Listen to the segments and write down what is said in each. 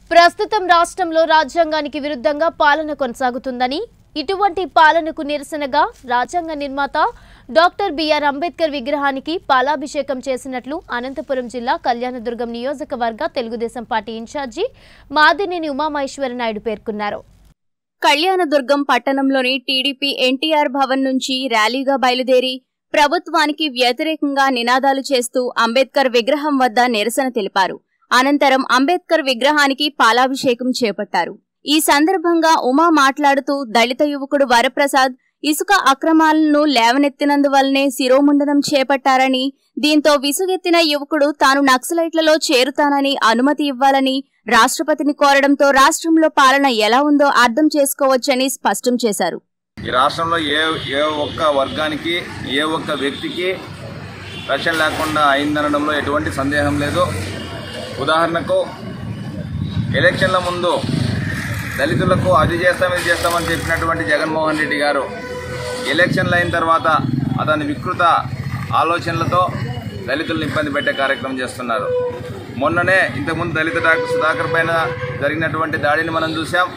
ప్రస్తుతం రాష్ట్రంలో రాజ్యాంగానికి విరుద్ధంగా పాలన కొనసాగుతుందని ఇటువంటి పాలనకు నిరసనగా రాజ్యాంగ నిర్మాత డాక్టర్ బిఆర్ అంబేద్కర్ విగ్రహానికి పాలాభిషేకం చేసినట్లు అనంతపురం జిల్లా కళ్యాణదుర్గం నియోజకవర్గ తెలుగుదేశం పార్టీ ఇన్ఛార్జి మాదినేని ఉమామహేశ్వర నాయుడు పేర్కొన్నారు కళ్యాణదుర్గం పట్టణంలోని టీడీపీ ఎన్టీఆర్ భవన్ నుంచి ర్యాలీగా బయలుదేరి ప్రభుత్వానికి వ్యతిరేకంగా నినాదాలు చేస్తూ అంబేద్కర్ విగ్రహం వద్ద నిరసన తెలిపారు అనంతరం అంబేద్కర్ విగ్రహానికి పాలాభిషేకం చేపట్టారు ఈ సందర్భంగా ఉమా మాట్లాడుతూ దళిత యువకుడు వరప్రసాద్ ఇసుక అక్రమాలను లేవనెత్తినందువల్లనే శిరోముండనం చేపట్టారని దీంతో విసుగెత్తిన యువకుడు తాను నక్సలైట్లలో చేరుతానని అనుమతి ఇవ్వాలని రాష్ట్రపతిని కోరడంతో రాష్ట్రంలో పాలన ఎలా ఉందో అర్థం చేసుకోవచ్చని స్పష్టం చేశారు ఈ రాష్ట్రంలో ఏ ఏ ఒక్క వర్గానికి ఏ ఒక్క వ్యక్తికి రక్షణ లేకుండా అయిందనడంలో ఎటువంటి సందేహం లేదు ఉదాహరణకు ఎలక్షన్ల ముందు దళితులకు అది చేస్తాం ఇది చేస్తామని చెప్పినటువంటి జగన్మోహన్ రెడ్డి గారు ఎలక్షన్లు అయిన తర్వాత అతని వికృత ఆలోచనలతో దళితులను ఇబ్బంది పెట్టే కార్యక్రమం చేస్తున్నారు మొన్ననే ఇంతకుముందు దళిత డాక్టర్ సుధాకర్ పైన జరిగినటువంటి దాడిని మనం చూసాం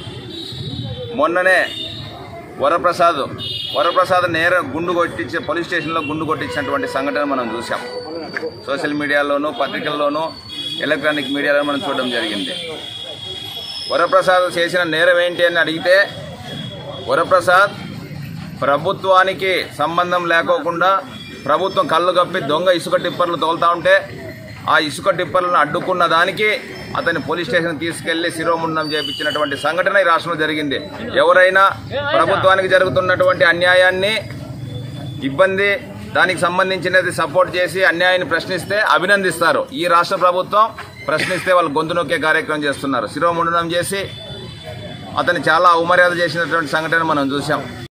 మొన్ననే వరప్రసాద్ వరప్రసాద్ నేర గుండు కొట్టించే పోలీస్ స్టేషన్లో గుండు కొట్టించినటువంటి సంఘటన మనం చూసాం సోషల్ మీడియాలోనూ పత్రికల్లోనూ ఎలక్ట్రానిక్ మీడియాలో మనం చూడడం జరిగింది వరప్రసాద్ చేసిన నేరం ఏంటి అని అడిగితే వరప్రసాద్ ప్రభుత్వానికి సంబంధం లేకోకుండా ప్రభుత్వం కళ్ళు కప్పి దొంగ ఇసుక టిప్పర్లు తోలుతా ఉంటే ఆ ఇసుక టిప్పర్లను అడ్డుకున్న దానికి అతన్ని పోలీస్ స్టేషన్ తీసుకెళ్లి శిరోముండం చేపించినటువంటి సంఘటన ఈ రాష్ట్రంలో జరిగింది ఎవరైనా ప్రభుత్వానికి జరుగుతున్నటువంటి అన్యాయాన్ని ఇబ్బంది దానికి సంబంధించినది సపోర్ట్ చేసి అన్యాయాన్ని ప్రశ్నిస్తే అభినందిస్తారు ఈ రాష్ట్ర ప్రభుత్వం ప్రశ్నిస్తే వాళ్ళు గొంతు నొక్కే కార్యక్రమం చేస్తున్నారు శిరోముండనం చేసి అతన్ని చాలా అవమర్యాద చేసినటువంటి సంఘటన మనం చూసాం